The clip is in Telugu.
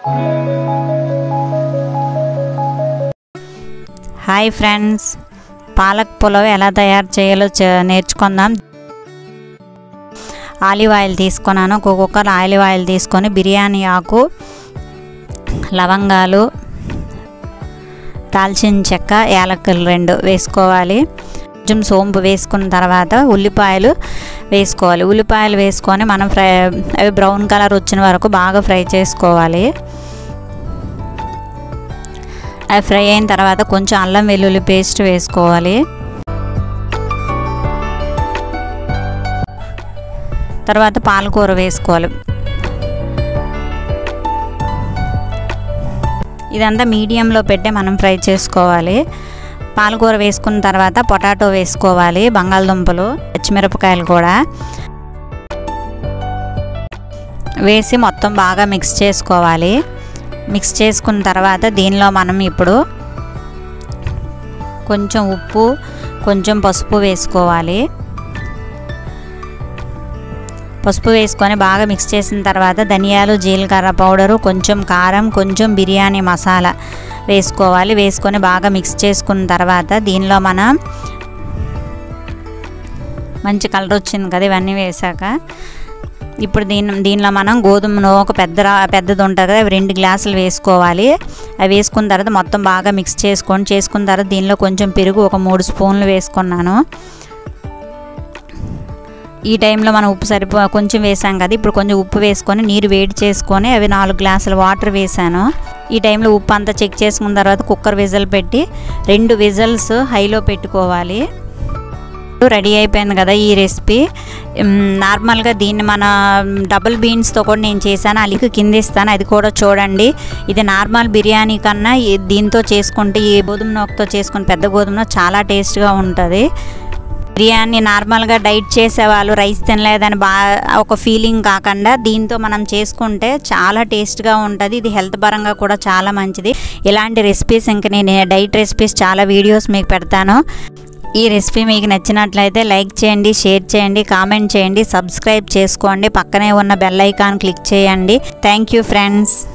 హాయ్ ఫ్రెండ్స్ పాలక్ పులావ్ ఎలా తయారు చేయాలో చే- నేర్చుకుందాం ఆలివ్ ఆయిల్ తీసుకున్నాను ఒక కుక్కర్ ఆలివ్ ఆయిల్ తీసుకొని బిర్యానీ ఆకు లవంగాలు దాల్చిన చెక్క యాలకులు రెండు వేసుకోవాలి కొంచెం సోంపు వేసుకున్న తర్వాత ఉల్లిపాయలు వేసుకోవాలి ఉల్లిపాయలు వేసుకొని మనం ఫ్రై అవి బ్రౌన్ కలర్ వచ్చిన వరకు బాగా ఫ్రై చేసుకోవాలి అవి ఫ్రై అయిన తర్వాత కొంచెం అల్లం వెల్లుల్లి పేస్ట్ వేసుకోవాలి తర్వాత పాలకూర వేసుకోవాలి ఇదంతా మీడియంలో పెట్టి మనం ఫ్రై చేసుకోవాలి పాలకూర వేసుకున్న తర్వాత పొటాటో వేసుకోవాలి బంగాళదుంపలు పచ్చిమిరపకాయలు కూడా వేసి మొత్తం బాగా మిక్స్ చేసుకోవాలి మిక్స్ చేసుకున్న తర్వాత దీనిలో మనం ఇప్పుడు కొంచెం ఉప్పు కొంచెం పసుపు వేసుకోవాలి పసుపు వేసుకొని బాగా మిక్స్ చేసిన తర్వాత ధనియాలు జీలకర్ర పౌడరు కొంచెం కారం కొంచెం బిర్యానీ మసాలా వేసుకోవాలి వేసుకొని బాగా మిక్స్ చేసుకున్న తర్వాత దీనిలో మనం మంచి కలర్ వచ్చింది కదా ఇవన్నీ వేసాక ఇప్పుడు దీని దీనిలో మనం గోధుమ నూక పెద్ద రా- పెద్దది ఉంటుంది కదా అవి రెండు గ్లాసులు వేసుకోవాలి అవి వేసుకున్న తర్వాత మొత్తం బాగా మిక్స్ చేసుకొని చేసుకున్న తర్వాత దీనిలో కొంచెం పెరుగు ఒక మూడు స్పూన్లు వేసుకున్నాను ఈ టైంలో మనం ఉప్పు సరిపో కొంచెం వేసాం కదా ఇప్పుడు కొంచెం ఉప్పు వేసుకొని నీరు వేడి చేసుకొని అవి నాలుగు గ్లాసులు వాటర్ వేసాను ఈ టైంలో ఉప్పు అంతా చెక్ చేసుకున్న తర్వాత కుక్కర్ విజిల్ పెట్టి రెండు విజిల్స్ హైలో పెట్టుకోవాలి రెడీ అయిపోయింది కదా ఈ రెసిపీ మ్, నార్మల్గా దీన్ని మన డబుల్ బీన్స్తో కూడా నేను చేశాను ఆ లింక్ కింద ఇస్తాను అది కూడా చూడండి ఇది నార్మల్ బిర్యానీ కన్నా ఈ- దీంతో చేసుకుంటే ఈ గోధుమ నూకతో చేసుకుని పెద్ద గోధుమ నూక చాలా టేస్ట్గా ఉంటుంది బిర్యానీ నార్మల్గా డైట్ చేసేవాళ్ళు రైస్ తినలేదని బా ఒక ఫీలింగ్ కాకుండా దీంతో మనం చేసుకుంటే చాలా టేస్ట్గా ఉంటుంది ఇది హెల్త్ పరంగా కూడా చాలా మంచిది ఇలాంటి రెసిపీస్ ఇంక నేను డైట్ రెసిపీస్ చాలా వీడియోస్ మీకు పెడతాను ఈ రెసిపీ మీకు నచ్చినట్లయితే లైక్ చేయండి షేర్ చేయండి కామెంట్ చేయండి సబ్స్క్రైబ్ చేసుకోండి పక్కనే ఉన్న బెల్ ఐకాన్ క్లిక్ చేయండి థ్యాంక్ యూ ఫ్రెండ్స్